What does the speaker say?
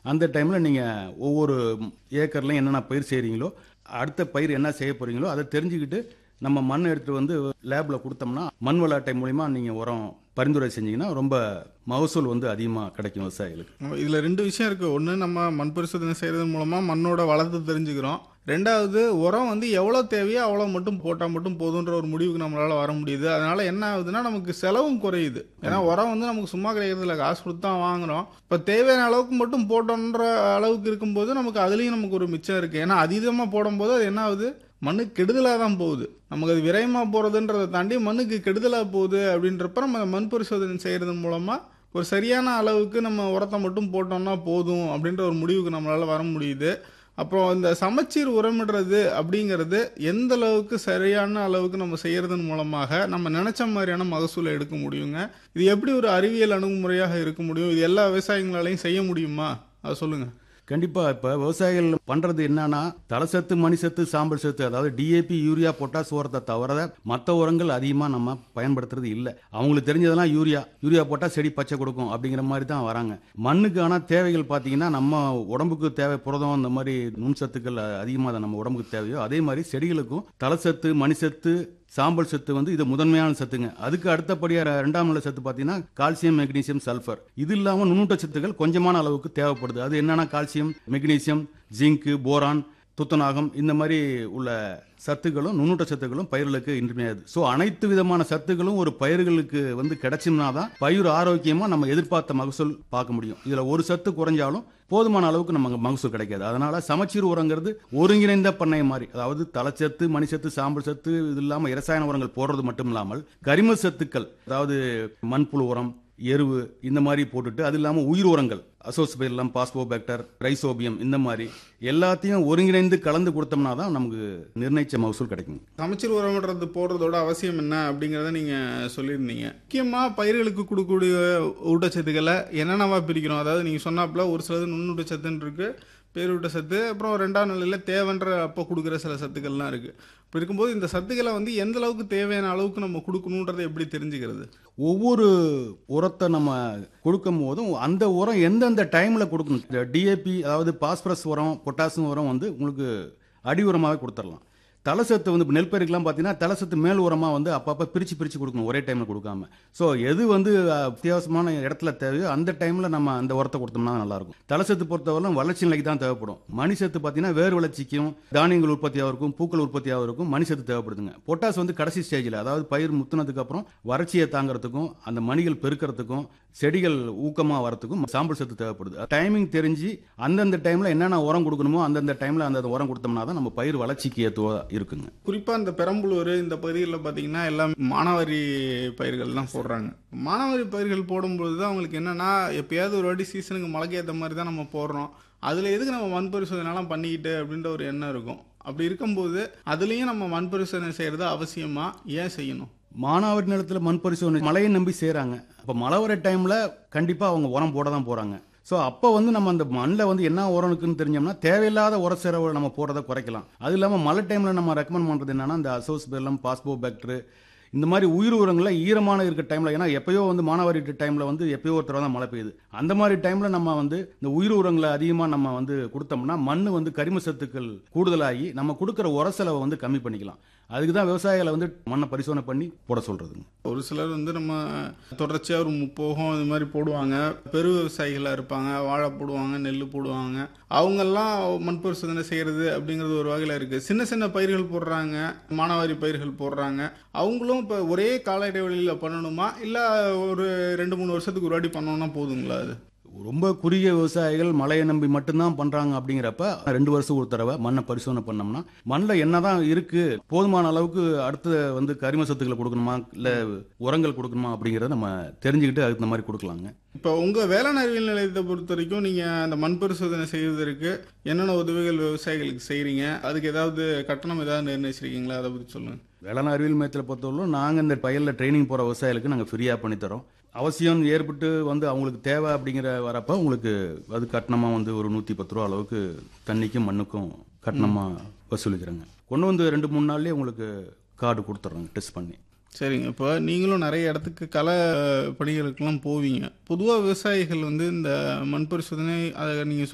அந்த டைமில் நீங்கள் ஒவ்வொரு ஏக்கர்லையும் என்னென்ன பயிர் செய்கிறீங்களோ அடுத்த பயிர் என்ன செய்ய போகிறீங்களோ அதை தெரிஞ்சுக்கிட்டு நம்ம மண் எடுத்துகிட்டு வந்து லேபில் கொடுத்தோம்னா மண் விளையாட்டை மூலிமா நீங்கள் உரம் பரிந்துரை செஞ்சீங்கன்னா ரொம்ப மகசூல் வந்து அதிகமாக கிடைக்கும் விவசாயிகளுக்கு இதில் ரெண்டு விஷயம் இருக்குது ஒன்று நம்ம மண் பரிசோதனை செய்கிறது மூலமாக மண்ணோட வளத்தை தெரிஞ்சுக்கிறோம் ரெண்டாவது உரம் வந்து எவ்வளோ தேவையோ அவ்வளோ மட்டும் போட்டால் மட்டும் போதுன்ற ஒரு முடிவுக்கு நம்மளால் வர முடியுது அதனால் என்ன ஆகுதுன்னா நமக்கு செலவும் குறையுது ஏன்னா உரம் வந்து நமக்கு சும்மா கிடைக்கிறது இல்லை காசு கொடுத்து தான் வாங்குறோம் இப்போ தேவையான அளவுக்கு மட்டும் போட்டோன்ற அளவுக்கு இருக்கும்போது நமக்கு அதுலேயும் நமக்கு ஒரு மிச்சம் இருக்குது ஏன்னா அதீதமாக போடும்போது அது என்ன ஆகுது மண்ணுக்கு கெடுதலாக தான் போகுது நமக்கு அது விரயமாக போகிறதுன்றதை தாண்டி மண்ணுக்கு கெடுதலாக போகுது அப்படின்றப்ப நம்ம மண் பரிசோதனை செய்கிறது மூலமாக ஒரு சரியான அளவுக்கு நம்ம உரத்தை மட்டும் போட்டோம்னா போதும் அப்படின்ற ஒரு முடிவுக்கு நம்மளால் வர முடியுது அப்புறம் இந்த சமச்சீர் உரமிடுறது அப்படிங்கிறது எந்த அளவுக்கு சரியான அளவுக்கு நம்ம செய்யறதன் மூலமாக நம்ம நினைச்ச மாதிரியான மகசூலை எடுக்க முடியுங்க இது எப்படி ஒரு அறிவியல் அணுகுமுறையாக இருக்க முடியும் இது எல்லா விவசாயிகளாலையும் செய்ய முடியுமா அதை சொல்லுங்க கண்டிப்பாக இப்போ விவசாயிகள் பண்ணுறது என்னன்னா தலை சத்து மணி சத்து சாம்பல் சத்து அதாவது டிஏபி யூரியா பொட்டாஸ் உரத்தை தவிர மற்ற உரங்கள் அதிகமாக நம்ம பயன்படுத்துறது இல்லை அவங்களுக்கு தெரிஞ்சதெல்லாம் யூரியா யூரியா போட்டால் செடி பச்சை கொடுக்கும் அப்படிங்கிற மாதிரி தான் வராங்க மண்ணுக்கான தேவைகள் பார்த்தீங்கன்னா நம்ம உடம்புக்கு தேவை புரதம் இந்த மாதிரி நுண் சத்துக்கள் அதிகமாக நம்ம உடம்புக்கு தேவையோ அதே மாதிரி செடிகளுக்கும் தலை சத்து மணி சத்து சாம்பல் சத்து வந்து இது முதன்மையான சத்துங்க அதுக்கு அடுத்தபடியாக ரெண்டாம் நிலை சத்து பார்த்தீங்கன்னா கால்சியம் மெக்னீசியம் சல்ஃபர் இது இல்லாமல் நுண்ணூட்ட சத்துக்கள் கொஞ்சமான அளவுக்கு தேவைப்படுது அது என்னன்னா கால்சியம் மெக்னீசியம் ஜிங்கு போரான் துத்தநாகம் இந்த மாதிரி உள்ள சத்துக்களும் நுண்ணூட்ட சத்துக்களும் பயிர்களுக்கு இன்றியமையாது ஸோ அனைத்து விதமான சத்துக்களும் ஒரு பயிர்களுக்கு வந்து கிடைச்சும்னா தான் பயிர் ஆரோக்கியமாக நம்ம எதிர்பார்த்த மகசூல் பார்க்க முடியும் இதில் ஒரு சத்து குறைஞ்சாலும் போதுமான அளவுக்கு நமக்கு மகசூல் கிடைக்காது அதனால சமச்சீர் உரங்கிறது ஒருங்கிணைந்த பண்ணை மாதிரி அதாவது தலைச்சத்து மணிச்சத்து சாம்பல் சத்து இது இல்லாமல் இரசாயன உரங்கள் போடுறது மட்டும் இல்லாமல் கரிம சத்துக்கள் அதாவது மண்புழு உரம் எருவு இந்த மாதிரி போட்டுட்டு அது இல்லாமல் உயிர் உரங்கள் அசோஸ்பெல்லாம் பாஸ்போபேக்டர் ரைசோபியம் இந்த மாதிரி எல்லாத்தையும் ஒருங்கிணைந்து கலந்து கொடுத்தோம்னா தான் நமக்கு நிர்ணயிச்ச மகசூல் கிடைக்கும் சமச்சீர் உரமிடுறது போடுறதோட அவசியம் என்ன அப்படிங்கிறத நீங்கள் சொல்லியிருந்தீங்க முக்கியமாக பயிர்களுக்கு கொடுக்கக்கூடிய ஊட்டச்சத்துக்களை என்னென்னவா பிரிக்கிறோம் அதாவது நீங்கள் சொன்னாப்புல ஒரு சிலது நுண்ணூட்டச்சத்துன்னு இருக்கு பேரூட்ட சத்து அப்புறம் ரெண்டாம் நிலையில் தேவைன்ற அப்போ கொடுக்குற சில சத்துக்கள்லாம் இருக்குது இப்போ இருக்கும்போது இந்த சத்துக்களை வந்து எந்த அளவுக்கு தேவையான அளவுக்கு நம்ம கொடுக்கணுன்றதை எப்படி தெரிஞ்சுக்கிறது ஒவ்வொரு உரத்தை நம்ம கொடுக்கும் போதும் அந்த உரம் எந்தெந்த டைமில் கொடுக்கணும் இந்த டிஏபி அதாவது பாஸ்பரஸ் உரம் பொட்டாசியம் உரம் வந்து உங்களுக்கு அடி உரமாகவே கொடுத்துடலாம் தலைசத்து வந்து இப்போ நெல் பயிர்க்கெல்லாம் பார்த்தீங்கன்னா தலைசத்து மேல் உரமாக வந்து அப்பப்போ பிரித்து பிரித்து கொடுக்கணும் ஒரே டைமில் கொடுக்காம ஸோ எது வந்து அஹ், அத்தியாவசியமான இடத்துல தேவையோ அந்த டைமில் நம்ம அந்த உரத்தை கொடுத்தோம்னா நல்லாயிருக்கும் தலைசத்து பொறுத்தவரைக்கும் வளர்ச்சி நிலைக்கு தான் தேவைப்படும் மணி சத்து பார்த்தீங்கன்னா வேர் வளர்ச்சிக்கும் தானியங்கள் உற்பத்தியாக இருக்கும் பூக்கள் உற்பத்தியாக இருக்கும் மணி சத்து தேவைப்படுதுங்க பொட்டாஸ் வந்து கடைசி ஸ்டேஜில் அதாவது பயிர் முத்துனதுக்கு அப்புறம் வறட்சியை தாங்கிறதுக்கும் அந்த மணிகள் பெருக்கிறதுக்கும் செடிகள் ஊக்கமாக வரதுக்கும் சாம்பல் சத்து தேவைப்படுது டைமிங் தெரிஞ்சு அந்தந்த டைமில் என்னென்ன உரம் கொடுக்கணுமோ அந்தந்த டைமில் அந்தந்த உரம் கொடுத்தோம்னா தான் நம்ம பயிர் வளர்ச்சிக்கு ஏற்றுவா இருக்குங்க குறிப்பாக இந்த பெரம்பலூர் இந்த பகுதிகளில் பார்த்தீங்கன்னா எல்லாம் மானாவாரி பயிர்கள் தான் போடுறாங்க மானாவாரி பயிர்கள் போடும்பொழுது தான் அவங்களுக்கு என்னென்னா எப்பயாவது ஒரு வாட்டி சீசனுக்கு மழைக்கு ஏற்ற மாதிரி தான் நம்ம போடுறோம் அதில் எதுக்கு நம்ம மண் பரிசோதனைலாம் பண்ணிக்கிட்டு அப்படின்ற ஒரு எண்ணம் இருக்கும் அப்படி இருக்கும்போது அதுலேயும் நம்ம மண் பரிசோதனை செய்கிறது அவசியமா ஏன் செய்யணும் மானாவாரி நிலத்தில் மண் பரிசோதனை மழையை நம்பி செய்கிறாங்க அப்போ மழை வர டைமில் கண்டிப்பாக அவங்க உரம் போட தான் போகிறாங்க ஸோ அப்போ வந்து நம்ம அந்த மண்ணில் வந்து என்ன உரம் இருக்குன்னு தெரிஞ்சோம்னா தேவையில்லாத உர செலவு நம்ம போடுறத குறைக்கலாம் அது இல்லாமல் மழை டைமில் நம்ம ரெக்கமெண்ட் பண்ணுறது என்னன்னா இந்த அசோஸ் பெல்லம் பாஸ்போ பேக்டரு இந்த மாதிரி உயிர் உரங்களை ஈரமான இருக்க டைமில் ஏன்னா எப்பயோ வந்து மானாவாரி டைமில் வந்து எப்பயோ ஒரு தடவை தான் மழை பெய்யுது அந்த மாதிரி டைமில் நம்ம வந்து இந்த உயிர் உரங்களை அதிகமாக நம்ம வந்து கொடுத்தோம்னா மண் வந்து கரிம சத்துக்கள் கூடுதலாகி நம்ம கொடுக்குற உர செலவை வந்து கம்மி பண்ணிக்கலாம் அதுக்கு தான் விவசாயிகளை வந்து மண்ணை பரிசோதனை பண்ணி போட சொல்கிறதுங்க ஒரு சிலர் வந்து நம்ம தொடர்ச்சியாக ஒரு முப்போகம் இது மாதிரி போடுவாங்க பெரு விவசாயிகளாக இருப்பாங்க வாழை போடுவாங்க நெல் போடுவாங்க அவங்கெல்லாம் மண் பரிசோதனை செய்கிறது அப்படிங்கிறது ஒரு வகையில் இருக்குது சின்ன சின்ன பயிர்கள் போடுறாங்க மானாவாரி பயிர்கள் போடுறாங்க அவங்களும் இப்போ ஒரே கால இடைவெளியில் பண்ணணுமா இல்லை ஒரு ரெண்டு மூணு வருஷத்துக்கு ஒரு வாட்டி பண்ணோம்னா போதுங்களா அது ரொம்ப குறுகிய விவசாயிகள் மழையை நம்பி மட்டும்தான் பண்றாங்க அப்படிங்கிறப்ப ரெண்டு வருஷம் ஒரு தடவை மண்ணை பரிசோதனை பண்ணோம்னா மண்ணில் என்னதான் இருக்கு போதுமான அளவுக்கு அடுத்து வந்து கரிம சத்துக்களை கொடுக்கணுமா இல்லை உரங்கள் கொடுக்கணுமா அப்படிங்கிறத நம்ம தெரிஞ்சுக்கிட்டு அதுக்கு இந்த மாதிரி கொடுக்கலாங்க இப்போ உங்கள் வேளாண் அறிவியல் நிலையத்தை பொறுத்த வரைக்கும் நீங்கள் அந்த மண் பரிசோதனை செய்வதற்கு என்னென்ன உதவிகள் விவசாயிகளுக்கு செய்கிறீங்க அதுக்கு ஏதாவது கட்டணம் ஏதாவது நிர்ணயிச்சிருக்கீங்களா அதை பற்றி சொல்லுங்கள் வேளாண் அறிவியல் மையத்தில் பொறுத்தவரைக்கும் நாங்கள் இந்த வயலில் ட்ரைனிங் போகிற விவசாயிகளுக்கு நாங்கள் ஃப்ரீயாக பண்ணித்தரோம் அவசியம் ஏற்பட்டு வந்து அவங்களுக்கு தேவை அப்படிங்கிற வரப்ப உங்களுக்கு அது கட்டணமாக வந்து ஒரு நூற்றி பத்து ரூபா அளவுக்கு தண்ணிக்கும் மண்ணுக்கும் கட்டணமாக வசூலிக்கிறோங்க கொண்டு வந்து ரெண்டு மூணு நாள்லேயே உங்களுக்கு கார்டு கொடுத்துட்றோங்க டெஸ்ட் பண்ணி சரிங்க இப்போ நீங்களும் நிறைய இடத்துக்கு கள பணிகளுக்கெல்லாம் போவீங்க பொதுவாக விவசாயிகள் வந்து இந்த மண் பரிசோதனை அதை நீங்கள்